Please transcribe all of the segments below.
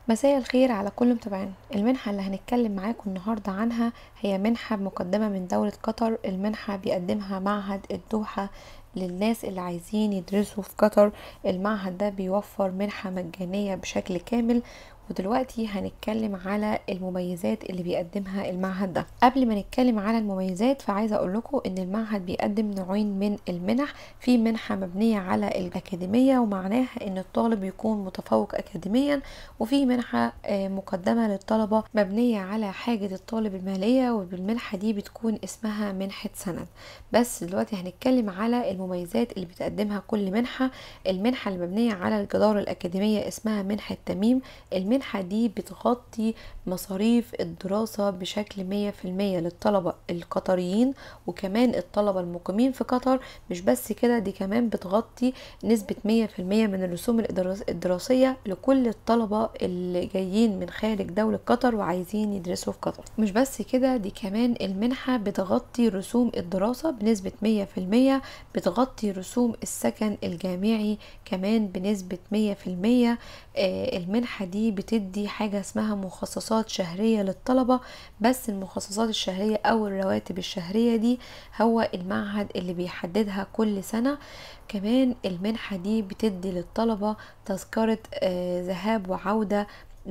مساء الخير على كل متابعينا المنحة اللي هنتكلم معاكم النهاردة عنها هي منحة مقدمة من دولة قطر المنحة بيقدمها معهد الدوحة للناس اللي عايزين يدرسوا في قطر المعهد ده بيوفر منحة مجانية بشكل كامل ودلوقتي هنتكلم على المميزات اللي بيقدمها المعهد ده قبل ما نتكلم على المميزات فعايزه اقول لكم ان المعهد بيقدم نوعين من المنح في منحه مبنيه على الاكاديميه ومعناها ان الطالب يكون متفوق اكاديميا وفي منحه مقدمه للطلبه مبنيه على حاجه الطالب الماليه وبالمنحه دي بتكون اسمها منحه سند بس دلوقتي هنتكلم على المميزات اللي بتقدمها كل منحه المنحه المبنيه على الجداره الاكاديميه اسمها منحه تميم المنحة المنحة دي بتغطي مصاريف الدراسة بشكل مية في المية للطلبة القطريين وكمان الطلبة المقيمين في قطر مش بس كده دي كمان بتغطي نسبة مية في المية من الرسوم الدراسية لكل الطلبة اللي جايين من خارج دولة قطر وعايزين يدرسوا في قطر مش بس كده دي كمان المنحة بتغطي رسوم الدراسة بنسبة مية في المية بتغطي رسوم السكن الجامعي كمان بنسبة مية في المية المنحة دي بتدي حاجة اسمها مخصصات شهرية للطلبة بس المخصصات الشهرية أو الرواتب الشهرية دي هو المعهد اللي بيحددها كل سنة كمان المنحة دي بتدي للطلبة تذكرة ذهاب وعودة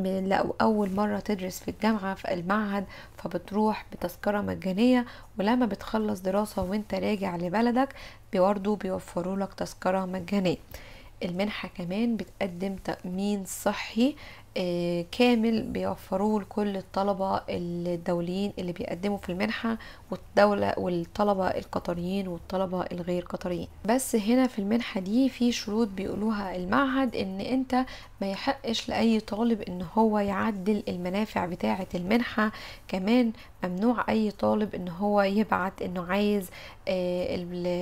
لو أول مرة تدرس في الجامعة في المعهد فبتروح بتذكرة مجانية ولما بتخلص دراسة وانت راجع لبلدك برضه بيوفروا لك تذكرة مجانية المنحة كمان بتقدم تأمين صحي آه كامل بيوفروه لكل الطلبة الدوليين اللي بيقدموا في المنحة والدولة والطلبة القطريين والطلبة الغير قطريين بس هنا في المنحة دي في شروط بيقولوها المعهد ان انت ما يحقش لأي طالب ان هو يعدل المنافع بتاعة المنحة كمان ممنوع اي طالب ان هو يبعت انه عايز آه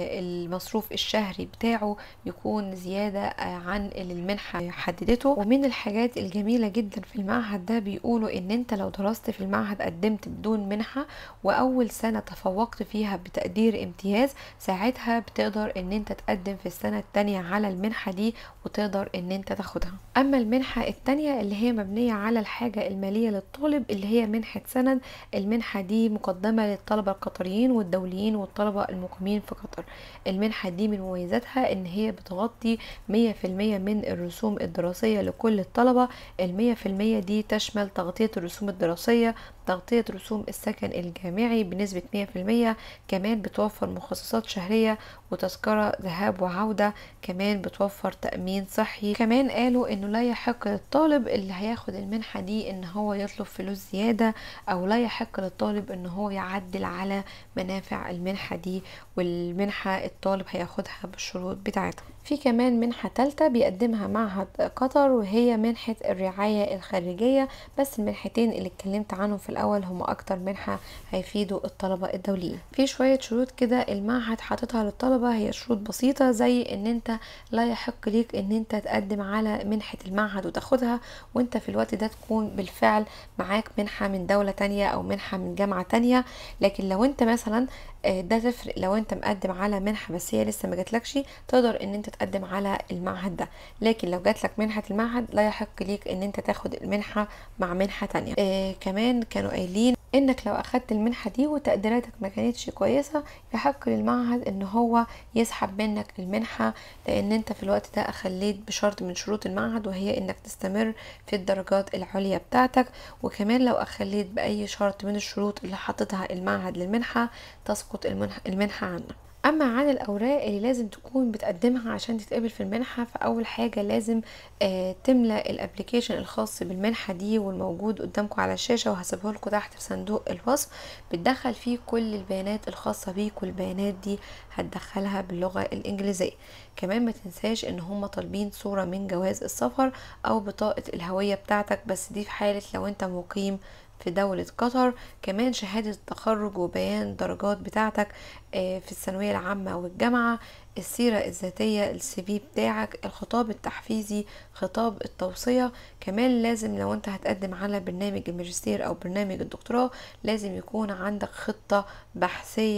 المصروف الشهري بتاعه يكون زيادة آه عن اللي المنحة حددته ومن الحاجات الجميلة جدا في المعهد ده بيقولوا ان انت لو درست في المعهد قدمت بدون منحة واول سنة تفوقت فيها بتقدير امتياز ساعتها بتقدر ان انت تقدم في السنة التانية على المنحة دي وتقدر ان انت تاخدها اما المنحة التانية اللي هي مبنية على الحاجة المالية للطالب اللي هي منحة سند المنحة دي مقدمة للطلبة القطريين والدوليين والطلبة المقيمين في قطر المنحة دي من مميزاتها ان هي بتغطي مية في المية من الرسوم الدراسية لكل الطلبة المية في المية دي تشمل تغطية الرسوم الدراسية تغطية رسوم السكن الجامعي بنسبة مية في المية كمان بتوفر مخصصات شهرية وتذكرة ذهاب وعودة كمان بتوفر تأمين صحي كمان قالوا انه لا يحق للطالب اللي هياخد المنحة دي ان هو يطلب فلوس زيادة او لا يحق للطالب ان هو يعدل على منافع المنحة دي والمنحة الطالب هياخدها بالشروط بتاعتها في كمان منحة تالتة بيقدمها معهد قطر وهي منحة الرعاية الخارجية بس المنحتين اللي اتكلمت عنهم في الأول هم أكتر منحة هيفيدوا الطلبة الدوليين في شوية شروط كده المعهد حاططها للطلبة هي شروط بسيطة زي ان انت لا يحق ليك ان انت تقدم على منحة المعهد وتاخدها وانت في الوقت ده تكون بالفعل معاك منحة من دولة تانية او منحة من جامعة تانية لكن لو انت مثلا ده تفرق لو انت مقدم على منحة بس هي لسه ما جاتلكش تقدر ان انت تقدم على المعهد ده لكن لو جاتلك منحة المعهد لا يحق ليك ان انت تاخد المنحة مع منحة تانية آه كمان كانوا قايلين انك لو اخدت المنحة دي وتقديراتك ما كانتش كويسة يحق للمعهد ان هو يسحب منك المنحة لان انت في الوقت ده اخليت بشرط من شروط المعهد وهي انك تستمر في الدرجات العليا بتاعتك وكمان لو اخليت باي شرط من الشروط اللي حاططها المعهد للمنحة تسقط المنحة, المنحة عنك اما عن الاوراق اللي لازم تكون بتقدمها عشان تتقبل في المنحه فاول حاجه لازم آه تملى الابليكيشن الخاص بالمنحه دي والموجود قدامكم على الشاشه وهسيبه لكم تحت في صندوق الوصف بتدخل فيه كل البيانات الخاصه بيك والبيانات دي هتدخلها باللغه الانجليزيه كمان ما تنساش ان هم طالبين صوره من جواز السفر او بطاقه الهويه بتاعتك بس دي في حاله لو انت مقيم في دولة قطر كمان شهادة التخرج وبيان درجات بتاعتك في الثانوية العامة والجامعة السيرة الذاتية السي في بتاعك الخطاب التحفيزي خطاب التوصية كمان لازم لو انت هتقدم على برنامج الماجستير او برنامج الدكتوراه لازم يكون عندك خطة بحثية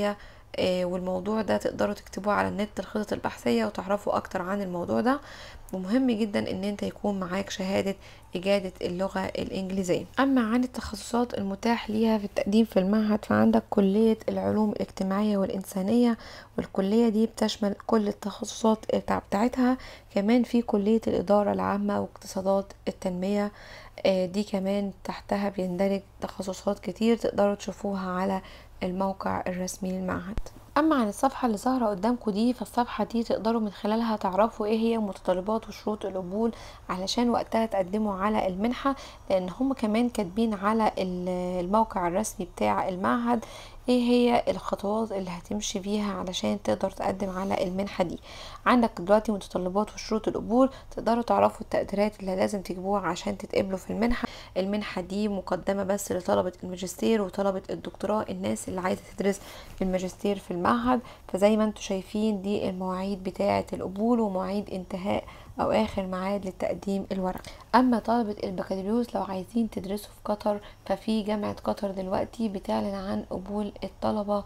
آه، والموضوع ده تقدروا تكتبوه على النت الخطط البحثية وتعرفوا اكتر عن الموضوع ده ومهم جدا ان انت يكون معاك شهادة إجادة اللغة الإنجليزية أما عن التخصصات المتاح ليها في التقديم في المعهد فعندك كلية العلوم الاجتماعية والإنسانية والكلية دي بتشمل كل التخصصات بتاع- بتاعتها كمان في كلية الإدارة العامة واقتصادات التنمية آه، دي كمان تحتها بيندرج تخصصات كتير تقدروا تشوفوها على الموقع الرسمي للمعهد اما عن الصفحه اللي ظاهره قدامكم دي فالصفحه دي تقدروا من خلالها تعرفوا ايه هي متطلبات وشروط القبول علشان وقتها تقدموا على المنحه لان هم كمان كاتبين على ال- الموقع الرسمي بتاع المعهد ايه هي الخطوات اللي هتمشي فيها علشان تقدر تقدم على المنحه دي عندك دلوقتي متطلبات وشروط القبول تقدروا تعرفوا التقديرات اللي لازم تجيبوها عشان تتقبلوا في المنحه المنحه دي مقدمه بس لطلبه الماجستير وطلبه الدكتوراه الناس اللي عايزه تدرس الماجستير في المعهد فزي ما انتم شايفين دي المواعيد بتاعه القبول ومواعيد انتهاء او اخر ميعاد لتقديم الورق اما طلبه البكالوريوس لو عايزين تدرسوا في قطر ففي جامعه قطر دلوقتي بتعلن عن قبول الطلبه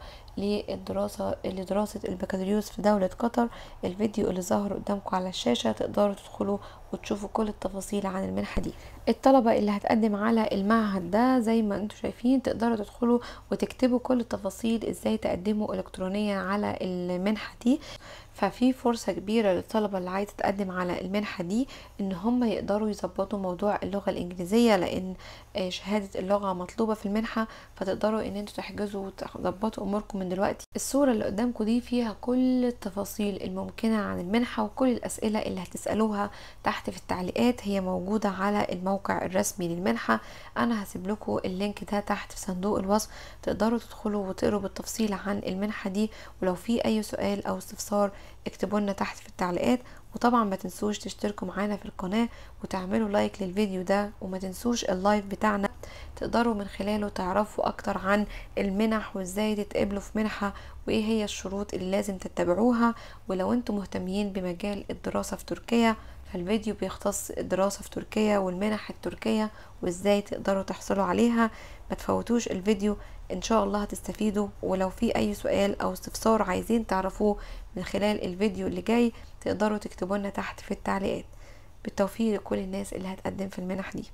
للدراسه لدراسه البكالوريوس في دوله قطر الفيديو اللي ظهر قدامكم على الشاشه تقدروا تدخلوا وتشوفوا كل التفاصيل عن المنحه دي الطلبه اللي هتقدم على المعهد ده زي ما انتم شايفين تقدروا تدخلوا وتكتبوا كل التفاصيل ازاي تقدموا الكترونيا على المنحه دي ففي فرصة كبيرة للطلبة اللي عايزة تقدم على المنحة دي ان هم يقدروا يظبطوا موضوع اللغة الانجليزية لان آه، شهادة اللغة مطلوبة في المنحة فتقدروا ان انتوا تحجزوا وتظبطوا اموركم من دلوقتي الصورة اللي قدامكم دي فيها كل التفاصيل الممكنة عن المنحة وكل الاسئلة اللي هتسألوها تحت في التعليقات هي موجودة على الموقع الرسمي للمنحة انا هسيب لكم اللينك ده تحت في صندوق الوصف تقدروا تدخلوا وتقروا بالتفصيل عن المنحة دي ولو في اي سؤال او استفسار اكتبوا لنا تحت في التعليقات وطبعا ما تنسوش تشتركوا معانا في القناة وتعملوا لايك للفيديو ده وما تنسوش اللايف بتاعنا تقدروا من خلاله تعرفوا اكتر عن المنح وازاي تتقبلوا في منحة وايه هي الشروط اللي لازم تتبعوها ولو انتم مهتمين بمجال الدراسة في تركيا فالفيديو بيختص الدراسة في تركيا والمنح التركية وازاي تقدروا تحصلوا عليها ما تفوتوش الفيديو ان شاء الله هتستفيدوا ولو في اي سؤال او استفسار عايزين تعرفوه من خلال الفيديو اللي جاي تقدروا تكتبوا لنا تحت في التعليقات بالتوفيق لكل الناس اللي هتقدم في المنح دي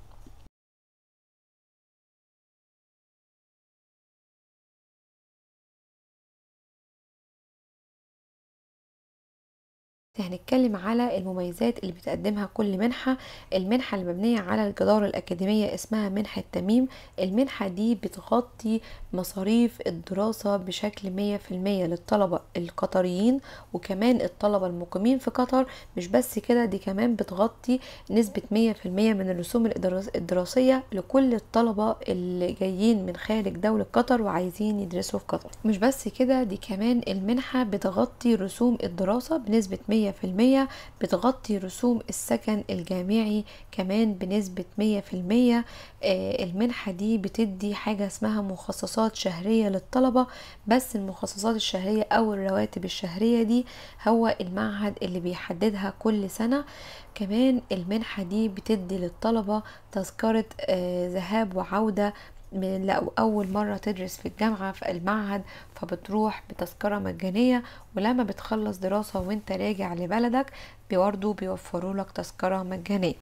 هنتكلم على المميزات اللي بتقدمها كل منحة المنحة المبنية على الجدارة الأكاديمية اسمها منحة تميم المنحة دي بتغطي مصاريف الدراسة بشكل مية في المية للطلبة القطريين وكمان الطلبة المقيمين في قطر مش بس كده دي كمان بتغطي نسبة مية في المية من الرسوم الدراس- الدراسية لكل الطلبة اللي جايين من خارج دولة قطر وعايزين يدرسوا في قطر مش بس كده دي كمان المنحة بتغطي رسوم الدراسة بنسبة مية في المية بتغطي رسوم السكن الجامعي كمان بنسبة مية في المية آه، المنحة دي بتدي حاجة اسمها مخصصات شهرية للطلبة بس المخصصات الشهرية أو الرواتب الشهرية دي هو المعهد اللي بيحددها كل سنة كمان المنحة دي بتدي للطلبة تذكرة آه، ذهاب وعودة من لو أول مرة تدرس في الجامعة في المعهد فبتروح بتذكرة مجانية ولما بتخلص دراسة وانت راجع لبلدك برضه بيوفروا لك تذكرة مجانية